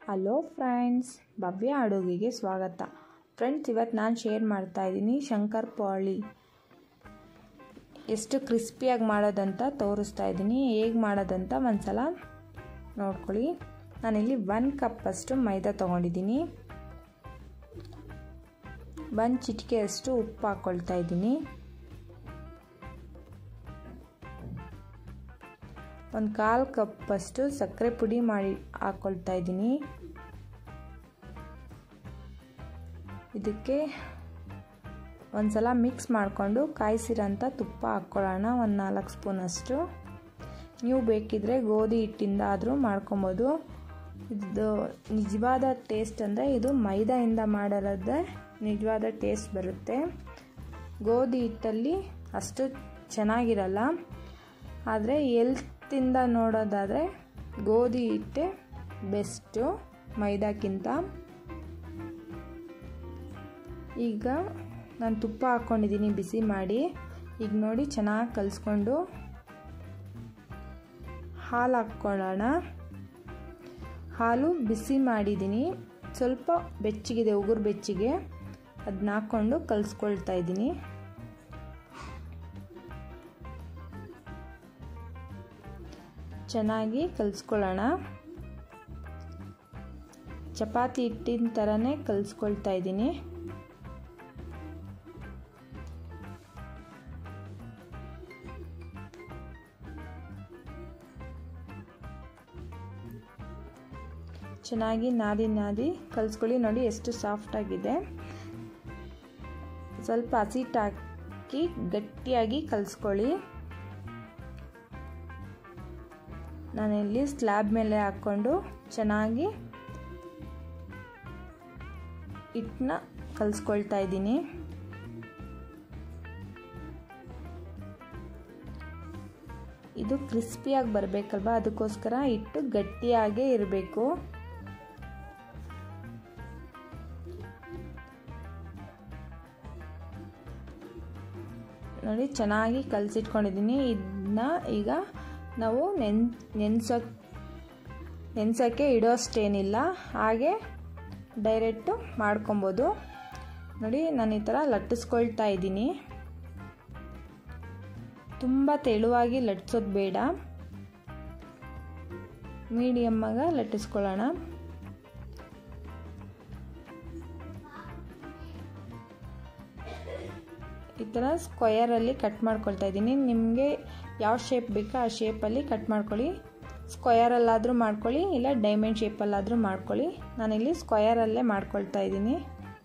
hello friends ಭವ್ಯ ಅಡುಗೆಗೆ ಸ್ವಾಗತ friends ಇವತ್ತು ನಾನು ಶೇರ್ ಮಾಡ್ತಾ ಇದ್ದೀನಿ ಶಂಕರ್ ಪಾಳಿ ಎಷ್ಟು ಕ್ರಿಸ್ಪಿಯಾಗಿ ಮಾಡೋದಂತ ತೋರಿಸ್ತಾ ಇದ್ದೀನಿ ಹೇಗೆ ಮಾಡೋದಂತ ಒಂದ್ಸಲ ನೋಡ್ಕೊಳ್ಳಿ ನಾನಿಲ್ಲಿ ಒನ್ ಕಪ್ಪಷ್ಟು ಮೈದಾ ತೊಗೊಂಡಿದ್ದೀನಿ ಒಂದು ಚಿಟಿಕೆಯಷ್ಟು ಉಪ್ಪು ಹಾಕ್ಕೊಳ್ತಾ ಇದ್ದೀನಿ ಒಂದು ಕಾಲು ಕಪ್ಪಷ್ಟು ಸಕ್ಕರೆ ಪುಡಿ ಮಾಡಿ ಹಾಕ್ಕೊಳ್ತಾ ಇದ್ದೀನಿ ಇದಕ್ಕೆ ಒಂದ್ಸಲ ಮಿಕ್ಸ್ ಮಾಡಿಕೊಂಡು ಕಾಯಿಸಿರೋಂಥ ತುಪ್ಪ ಹಾಕ್ಕೊಳ್ಳೋಣ ಒಂದು ನಾಲ್ಕು ಸ್ಪೂನಷ್ಟು ನೀವು ಬೇಕಿದ್ರೆ ಗೋಧಿ ಹಿಟ್ಟಿಂದ ಆದರೂ ಮಾಡ್ಕೊಬೋದು ಇದು ನಿಜವಾದ ಟೇಸ್ಟ್ ಅಂದರೆ ಇದು ಮೈದಾಯಿಂದ ಮಾಡಿರೋದೇ ನಿಜವಾದ ಟೇಸ್ಟ್ ಬರುತ್ತೆ ಗೋಧಿ ಹಿಟ್ಟಲ್ಲಿ ಅಷ್ಟು ಚೆನ್ನಾಗಿರಲ್ಲ ಆದರೆ ಎಲ್ತಿಂದ ನೋಡೋದಾದರೆ ಗೋಧಿ ಹಿಟ್ಟೆ ಬೆಸ್ಟು ಮೈದಾಕ್ಕಿಂತ ಈಗ ನಾನು ತುಪ್ಪ ಹಾಕ್ಕೊಂಡಿದ್ದೀನಿ ಬಿಸಿ ಮಾಡಿ ಈಗ ನೋಡಿ ಚೆನ್ನಾಗಿ ಕಲಿಸ್ಕೊಂಡು ಹಾಲು ಹಾಕ್ಕೊಳ್ಳೋಣ ಹಾಲು ಬಿಸಿ ಮಾಡಿದ್ದೀನಿ ಸ್ವಲ್ಪ ಬೆಚ್ಚಗಿದೆ ಉಗುರು ಬೆಚ್ಚಿಗೆ ಅದನ್ನ ಹಾಕ್ಕೊಂಡು ಕಲಿಸ್ಕೊಳ್ತಾ ಇದ್ದೀನಿ ಚೆನ್ನಾಗಿ ಕಲಿಸ್ಕೊಳ್ಳೋಣ ಚಪಾತಿ ಹಿಟ್ಟಿನ ಥರನೇ ಕಲಿಸ್ಕೊಳ್ತಾ ಇದ್ದೀನಿ ಚೆನ್ನಾಗಿ ನಾದಿ ನಾದಿ ಕಲಿಸ್ಕೊಳ್ಳಿ ನೋಡಿ ಎಷ್ಟು ಸಾಫ್ಟಾಗಿದೆ ಸ್ವಲ್ಪ ಹಸಿಟ್ಟು ಹಾಕಿ ಗಟ್ಟಿಯಾಗಿ ಕಲಿಸ್ಕೊಳ್ಳಿ ನಾನಿಲ್ಲಿ ಸ್ಲ್ಯಾಬ್ ಮೇಲೆ ಹಾಕ್ಕೊಂಡು ಚೆನ್ನಾಗಿ ಹಿಟ್ಟನ್ನ ಕಲಿಸ್ಕೊಳ್ತಾ ಇದ್ದೀನಿ ಇದು ಕ್ರಿಸ್ಪಿಯಾಗಿ ಬರಬೇಕಲ್ವ ಅದಕ್ಕೋಸ್ಕರ ಹಿಟ್ಟು ಗಟ್ಟಿಯಾಗೇ ಇರಬೇಕು ನೋಡಿ ಚೆನ್ನಾಗಿ ಕಲಸಿಟ್ಕೊಂಡಿದ್ದೀನಿ ಇದನ್ನ ಈಗ ನಾವು ನೆನ್ ನೆನ್ಸೋ ನೆನ್ಸೋಕ್ಕೆ ಇಡೋಷ್ಟೇನಿಲ್ಲ ಹಾಗೆ ಡೈರೆಕ್ಟು ಮಾಡ್ಕೊಬೋದು ನೋಡಿ ನಾನು ಈ ಥರ ಲಟ್ಟಿಸ್ಕೊಳ್ತಾ ಇದ್ದೀನಿ ತುಂಬ ತೆಳುವಾಗಿ ಲಟ್ಸೋದು ಬೇಡ ಮೀಡಿಯಮ್ಮಾಗ ಲಟ್ಟಿಸ್ಕೊಳ್ಳೋಣ ಈ ಥರ ಸ್ಕ್ವಯರಲ್ಲಿ ಕಟ್ ಮಾಡ್ಕೊಳ್ತಾ ಇದ್ದೀನಿ ನಿಮಗೆ ಯಾವ ಶೇಪ್ ಬೇಕೋ ಆ ಶೇಪಲ್ಲಿ ಕಟ್ ಮಾಡ್ಕೊಳ್ಳಿ ಸ್ಕ್ವಯರಲ್ಲಾದರೂ ಮಾಡ್ಕೊಳ್ಳಿ ಇಲ್ಲ ಡೈಮಂಡ್ ಶೇಪಲ್ಲಾದರೂ ಮಾಡ್ಕೊಳ್ಳಿ ನಾನಿಲ್ಲಿ ಸ್ಕ್ವಯರಲ್ಲೇ ಮಾಡ್ಕೊಳ್ತಾ ಇದ್ದೀನಿ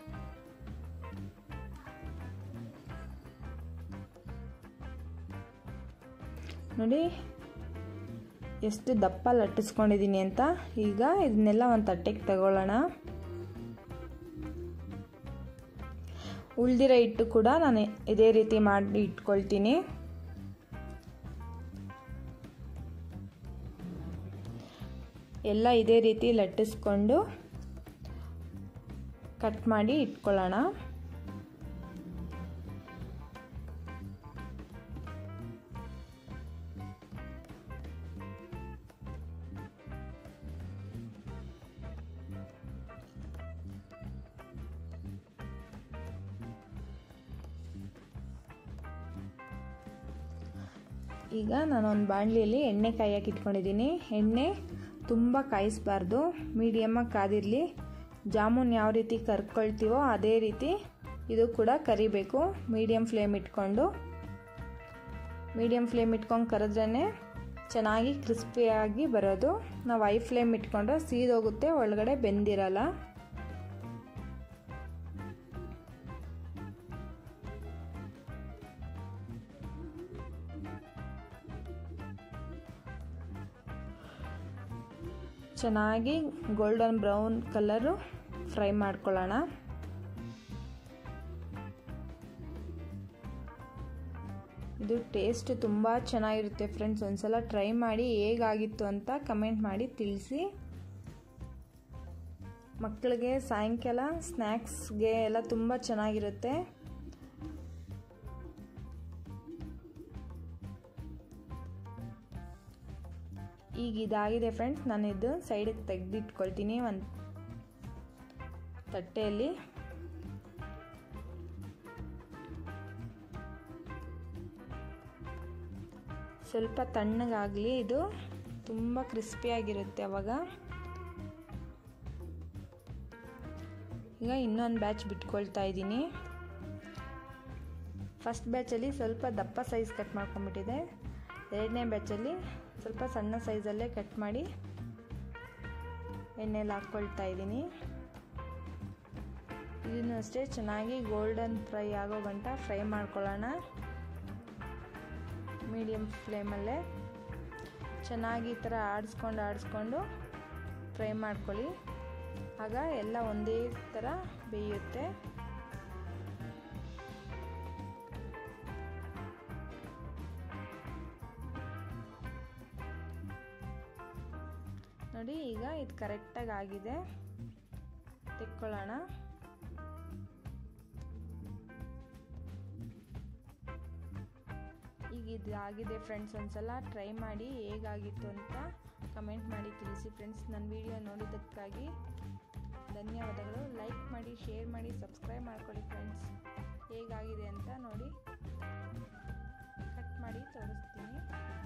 ನೋಡಿ ಎಷ್ಟು ದಪ್ಪ ಲಟ್ಟಿಸ್ಕೊಂಡಿದ್ದೀನಿ ಅಂತ ಈಗ ಇದನ್ನೆಲ್ಲ ಒಂದು ತಟ್ಟೆಗೆ ತಗೊಳ್ಳೋಣ ಉಳ್ದಿರೋ ಹಿಟ್ಟು ಕೂಡ ನಾನು ಇದೇ ರೀತಿ ಮಾಡಿ ಇಟ್ಕೊಳ್ತೀನಿ ಎಲ್ಲ ಇದೇ ರೀತಿ ಲಟ್ಟಿಸ್ಕೊಂಡು ಕಟ್ ಮಾಡಿ ಇಟ್ಕೊಳ್ಳೋಣ ಈಗ ನಾನೊಂದು ಬಾಣಲಿಯಲ್ಲಿ ಎಣ್ಣೆ ಕಾಯಕ್ಕೆ ಇಟ್ಕೊಂಡಿದ್ದೀನಿ ಎಣ್ಣೆ ತುಂಬ ಕಾಯಿಸ್ಬಾರ್ದು ಮೀಡಿಯಮ್ಮಾಗಿ ಕಾದಿರಲಿ ಜಾಮೂನ್ ಯಾವ ರೀತಿ ಕರ್ಕೊಳ್ತೀವೋ ಅದೇ ರೀತಿ ಇದು ಕೂಡ ಕರಿಬೇಕು ಮೀಡಿಯಮ್ ಫ್ಲೇಮ್ ಇಟ್ಕೊಂಡು ಮೀಡಿಯಮ್ ಫ್ಲೇಮ್ ಇಟ್ಕೊಂಡು ಕರೆದ್ರೇ ಚೆನ್ನಾಗಿ ಕ್ರಿಸ್ಪಿಯಾಗಿ ಬರೋದು ನಾವು ಐ ಫ್ಲೇಮ್ ಇಟ್ಕೊಂಡ್ರೆ ಸೀದೋಗುತ್ತೆ ಒಳಗಡೆ ಬೆಂದಿರಲ್ಲ ಚೆನ್ನಾಗಿ ಗೋಲ್ಡನ್ ಬ್ರೌನ್ ಕಲರು ಫ್ರೈ ಮಾಡ್ಕೊಳ್ಳೋಣ ಇದು ಟೇಸ್ಟ್ ತುಂಬ ಚೆನ್ನಾಗಿರುತ್ತೆ ಫ್ರೆಂಡ್ಸ್ ಒಂದ್ಸಲ ಟ್ರೈ ಮಾಡಿ ಹೇಗಾಗಿತ್ತು ಅಂತ ಕಮೆಂಟ್ ಮಾಡಿ ತಿಳಿಸಿ ಮಕ್ಕಳಿಗೆ ಸಾಯಂಕಾಲ ಸ್ನ್ಯಾಕ್ಸ್ಗೆ ಎಲ್ಲ ತುಂಬ ಚೆನ್ನಾಗಿರುತ್ತೆ ಈಗ ಇದಾಗಿದೆ ಫ್ರೆಂಡ್ಸ್ ನಾನು ಇದು ಸೈಡಿಗೆ ತೆಗೆದಿಟ್ಕೊಳ್ತೀನಿ ಒಂದು ತಟ್ಟೆಯಲ್ಲಿ ಸ್ವಲ್ಪ ತಣ್ಣಗಾಗಲಿ ಇದು ತುಂಬ ಕ್ರಿಸ್ಪಿಯಾಗಿರುತ್ತೆ ಅವಾಗ ಈಗ ಇನ್ನೊಂದು ಬ್ಯಾಚ್ ಬಿಟ್ಕೊಳ್ತಾ ಇದ್ದೀನಿ ಫಸ್ಟ್ ಬ್ಯಾಚಲ್ಲಿ ಸ್ವಲ್ಪ ದಪ್ಪ ಸೈಜ್ ಕಟ್ ಮಾಡ್ಕೊಂಬಿಟ್ಟಿದೆ ಎರಡನೇ ಬ್ಯಾಚಲ್ಲಿ ಸ್ವಲ್ಪ ಸಣ್ಣ ಸೈಜಲ್ಲೇ ಕಟ್ ಮಾಡಿ ಎಣ್ಣೆಲಿ ಹಾಕ್ಕೊಳ್ತಾ ಇದ್ದೀನಿ ಇದನ್ನು ಅಷ್ಟೇ ಚೆನ್ನಾಗಿ ಗೋಲ್ಡನ್ ಫ್ರೈ ಆಗೋ ಗಂಟ ಫ್ರೈ ಮಾಡ್ಕೊಳ್ಳೋಣ ಮೀಡಿಯಮ್ ಫ್ಲೇಮಲ್ಲೇ ಚೆನ್ನಾಗಿ ಈ ಥರ ಆಡಿಸ್ಕೊಂಡು ಆಡಿಸ್ಕೊಂಡು ಫ್ರೈ ಮಾಡ್ಕೊಳ್ಳಿ ಆಗ ಎಲ್ಲ ಒಂದೇ ಥರ ಬೇಯುತ್ತೆ ನೋಡಿ ಈಗ ಇದು ಕರೆಕ್ಟಾಗಿ ಆಗಿದೆ ತೆಕ್ಕೊಳ್ಳೋಣ ಈಗ ಇದು ಆಗಿದೆ ಫ್ರೆಂಡ್ಸ್ ಒಂದ್ಸಲ ಟ್ರೈ ಮಾಡಿ ಹೇಗಾಗಿತ್ತು ಅಂತ ಕಮೆಂಟ್ ಮಾಡಿ ತಿಳಿಸಿ ಫ್ರೆಂಡ್ಸ್ ನನ್ನ ವಿಡಿಯೋ ನೋಡಿದ್ದಕ್ಕಾಗಿ ಧನ್ಯವಾದಗಳು ಲೈಕ್ ಮಾಡಿ ಶೇರ್ ಮಾಡಿ ಸಬ್ಸ್ಕ್ರೈಬ್ ಮಾಡ್ಕೊಳ್ಳಿ ಫ್ರೆಂಡ್ಸ್ ಹೇಗಾಗಿದೆ ಅಂತ ನೋಡಿ ಕಟ್ ಮಾಡಿ ತೋರಿಸ್ತೀನಿ